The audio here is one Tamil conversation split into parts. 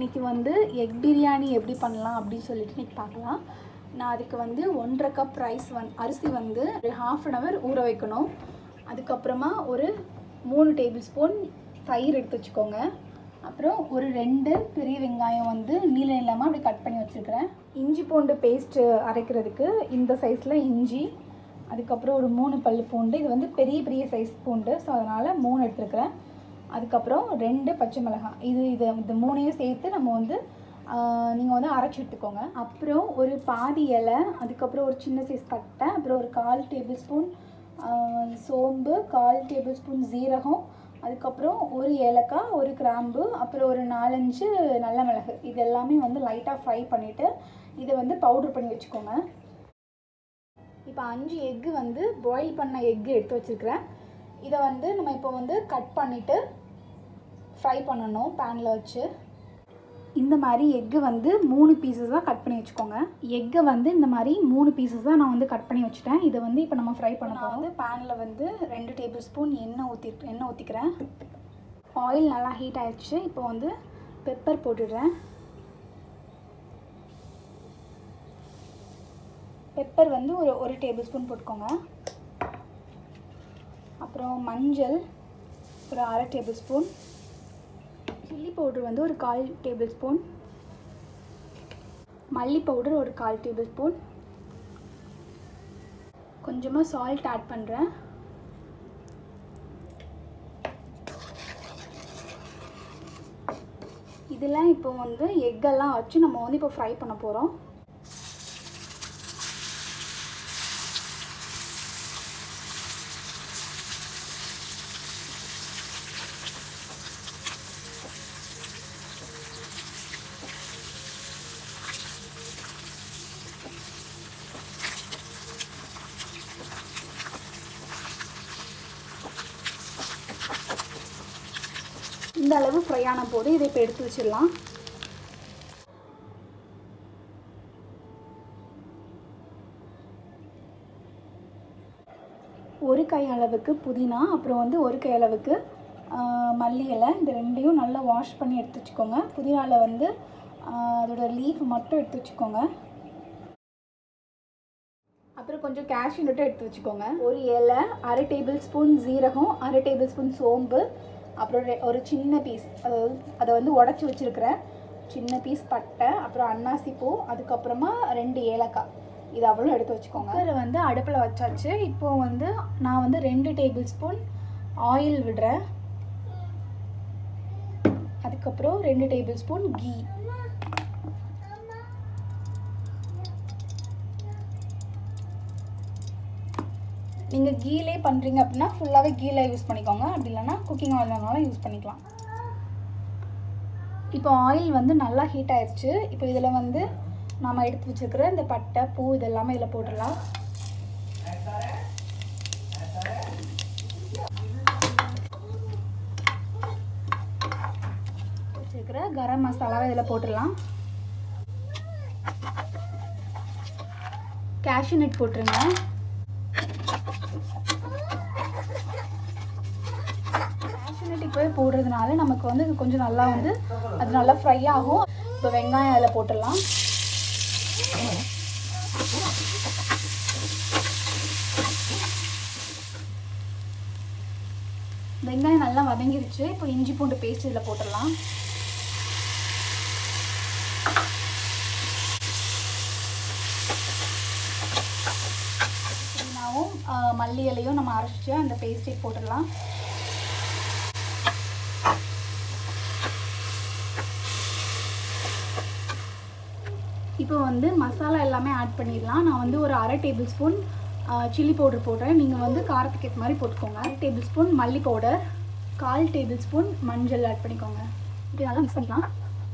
இன்றைக்கி வந்து எக் பிரியாணி எப்படி பண்ணலாம் அப்படின்னு சொல்லிட்டு இன்றைக்கி பார்க்கலாம் நான் அதுக்கு வந்து ஒன்றரை கப் ரைஸ் வந் அரிசி வந்து ஒரு ஹாஃப் அன் ஹவர் ஊற வைக்கணும் அதுக்கப்புறமா ஒரு மூணு டேபிள் ஸ்பூன் தயிர் எடுத்து வச்சுக்கோங்க அப்புறம் ஒரு ரெண்டு பெரிய வெங்காயம் வந்து நீல நீளமாக அப்படி கட் பண்ணி வச்சுருக்கிறேன் இஞ்சி பூண்டு பேஸ்ட்டு அரைக்கிறதுக்கு இந்த சைஸில் இஞ்சி அதுக்கப்புறம் ஒரு மூணு பல் பூண்டு இது வந்து பெரிய பெரிய சைஸ் பூண்டு ஸோ அதனால் மூணு எடுத்துருக்கிறேன் அதுக்கப்புறம் ரெண்டு பச்சை மிளகாய் இது இது இந்த மூணையும் சேர்த்து நம்ம வந்து நீங்கள் வந்து அரைச்சி எடுத்துக்கோங்க அப்புறம் ஒரு பாதி இலை அதுக்கப்புறம் ஒரு சின்ன சைஸ் பட்டை அப்புறம் ஒரு கால் டேபிள் ஸ்பூன் சோம்பு கால் டேபிள் ஸ்பூன் ஜீரகம் அதுக்கப்புறம் ஒரு ஏலக்காய் ஒரு கிராம்பு அப்புறம் ஒரு நாலஞ்சு நல்ல மிளகு இது எல்லாமே வந்து லைட்டாக ஃப்ரை பண்ணிவிட்டு இதை வந்து பவுட்ரு பண்ணி வச்சுக்கோங்க இப்போ அஞ்சு எக்கு வந்து பாயில் பண்ண எக்கு எடுத்து வச்சுருக்கிறேன் இதை வந்து நம்ம இப்போ வந்து கட் பண்ணிவிட்டு ஃப்ரை பண்ணணும் பேனில் வச்சு இந்த மாதிரி எக்கு வந்து மூணு பீசஸாக கட் பண்ணி வச்சுக்கோங்க எக்கை வந்து இந்த மாதிரி மூணு பீசஸ் தான் நான் வந்து கட் பண்ணி வச்சுட்டேன் இதை வந்து இப்போ நம்ம ஃப்ரை பண்ண போகிறோம் வந்து பேனில் வந்து ரெண்டு டேபிள் ஸ்பூன் எண்ணெய் ஊற்றி எண்ணெய் ஊற்றிக்கிறேன் ஆயில் நல்லா ஹீட் ஆயிடுச்சு இப்போ வந்து பெப்பர் போட்டுடுறேன் பெப்பர் வந்து ஒரு ஒரு டேபிள் ஸ்பூன் போட்டுக்கோங்க அப்புறம் மஞ்சள் ஒரு அரை டேபிள் ஸ்பூன் சில்லி பவுடர் வந்து ஒரு கால் டேபிள் ஸ்பூன் மல்லி பவுடர் ஒரு கால் டேபிள் ஸ்பூன் கொஞ்சமாக சால்ட் ஆட் பண்ணுறேன் இதெல்லாம் இப்போ வந்து எக்கெல்லாம் வச்சு நம்ம வந்து இப்போ ஃப்ரை பண்ண போகிறோம் இந்த அளவு ஃப்ரை ஆன போது இதை இப்போ எடுத்து வச்சிடலாம் ஒரு கை அளவுக்கு புதினா அப்புறம் வந்து ஒரு கை அளவுக்கு மல்லி இலை இந்த ரெண்டையும் நல்லா வாஷ் பண்ணி எடுத்து வச்சுக்கோங்க புதினாவில் வந்து அதோட லீஃப் மட்டும் எடுத்து வச்சுக்கோங்க அப்புறம் கொஞ்சம் கேஷ்யூ நட்டு எடுத்து வச்சுக்கோங்க ஒரு இலை அரை டேபிள் ஸ்பூன் ஜீரகம் அரை டேபிள் ஸ்பூன் சோம்பு அப்புறம் ஒரு சின்ன பீஸ் அதாவது அதை வந்து உடச்சி வச்சுருக்கிறேன் சின்ன பீஸ் பட்டை அப்புறம் அன்னாசி பூ அதுக்கப்புறமா ரெண்டு ஏலக்காய் இது அவ்வளோ எடுத்து வச்சுக்கோங்க அதை வந்து அடுப்பில் வச்சாச்சு இப்போது வந்து நான் வந்து ரெண்டு டேபிள் ஸ்பூன் ஆயில் விடுறேன் அதுக்கப்புறம் ரெண்டு டேபிள் ஸ்பூன் கீ நீங்கள் கீலே பண்ணுறீங்க அப்படின்னா ஃபுல்லாகவே கீல யூஸ் பண்ணிக்கோங்க அப்படி இல்லைன்னா குக்கிங் ஆயில் வேணாலும் யூஸ் பண்ணிக்கலாம் இப்போ ஆயில் வந்து நல்லா ஹீட் ஆயிடுச்சு இப்போ இதில் வந்து நாம் எடுத்து வச்சுருக்கிற இந்த பட்டை பூ இதெல்லாமே இதில் போட்டுடலாம் வச்சுருக்கிற கரம் மசாலாவை இதில் போட்டுடலாம் கேஷ்யூ நட் போட்டுருங்க இப்போவே போடுறதுனால நமக்கு வந்து கொஞ்சம் நல்லா வந்து அது நல்லா ஃப்ரை ஆகும் இப்போ வெங்காயம் அதில் போட்டுடலாம் வெங்காயம் நல்லா வதங்கிருச்சு இப்போ இஞ்சி பூண்டு பேஸ்ட் இதில் போட்டுடலாம் புதினாவும் மல்லி இலையும் நம்ம அரைச்சிட்டு அந்த பேஸ்ட்டை போட்டுடலாம் இப்போ வந்து மசாலா எல்லாமே ஆட் பண்ணிடலாம் நான் வந்து ஒரு அரை டேபிள் ஸ்பூன் சில்லி பவுடர் போடுறேன் நீங்கள் வந்து காரத்துக்கு ஏற்ற மாதிரி போட்டுக்கோங்க அரை டேபிள் ஸ்பூன் மல்லி பவுடர் கால் டேபிள் ஸ்பூன் மஞ்சள் ஆட் பண்ணிக்கோங்க இப்படி நல்லா மிக்ஸ் பண்ணிக்கலாம்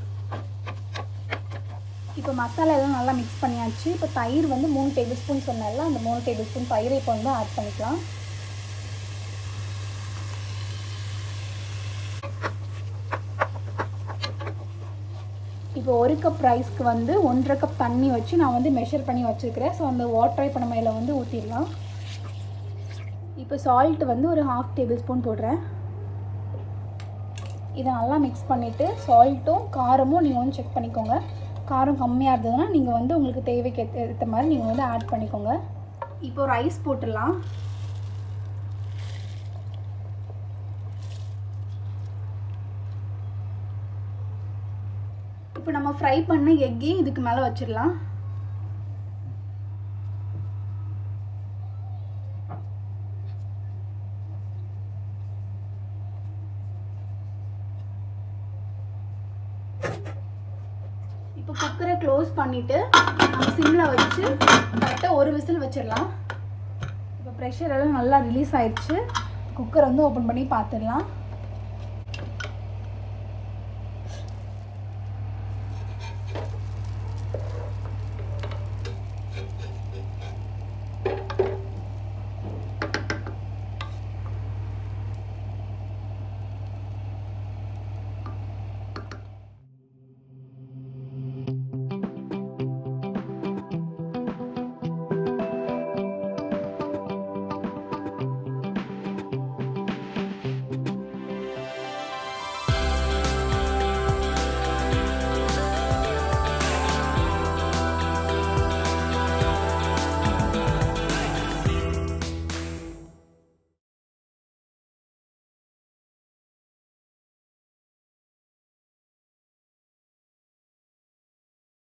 இப்போ மசாலா எல்லாம் நல்லா மிக்ஸ் பண்ணியாச்சு இப்போ தயிர் வந்து மூணு டேபிள் ஸ்பூன் சொன்னால அந்த மூணு டேபிள் ஸ்பூன் தயிரை இப்போ வந்து ஆட் பண்ணிக்கலாம் இப்போ ஒரு கப் ரைஸ்க்கு வந்து ஒன்றரை கப் தண்ணி வச்சு நான் வந்து மெஷர் பண்ணி வச்சுருக்கிறேன் ஸோ அந்த வாட்டரை இப்போ நம்ம இதில் வந்து ஊற்றிடலாம் இப்போ சால்ட் வந்து ஒரு ஹாஃப் டேபிள் ஸ்பூன் போடுறேன் இதை நல்லா மிக்ஸ் பண்ணிவிட்டு சால்ட்டும் காரமும் நீங்கள் வந்து செக் பண்ணிக்கோங்க காரம் கம்மியாக இருந்ததுன்னா நீங்கள் வந்து உங்களுக்கு தேவைக்கு ஏத்த- ஏற்ற மாதிரி நீங்கள் வந்து ஆட் பண்ணிக்கோங்க இப்போ ரைஸ் போட்டுடலாம் இப்போ நம்ம ஃப்ரை பண்ண எக்கையும் இதுக்கு மேலே வச்சிடலாம் இப்போ குக்கரை க்ளோஸ் பண்ணிவிட்டு நம்ம சிம்மில் வச்சு கரெக்டாக ஒரு விசில் வச்சிடலாம் இப்போ ப்ரெஷர் எல்லாம் நல்லா ரிலீஸ் ஆயிடுச்சு குக்கர் வந்து ஓப்பன் பண்ணி பார்த்துடலாம்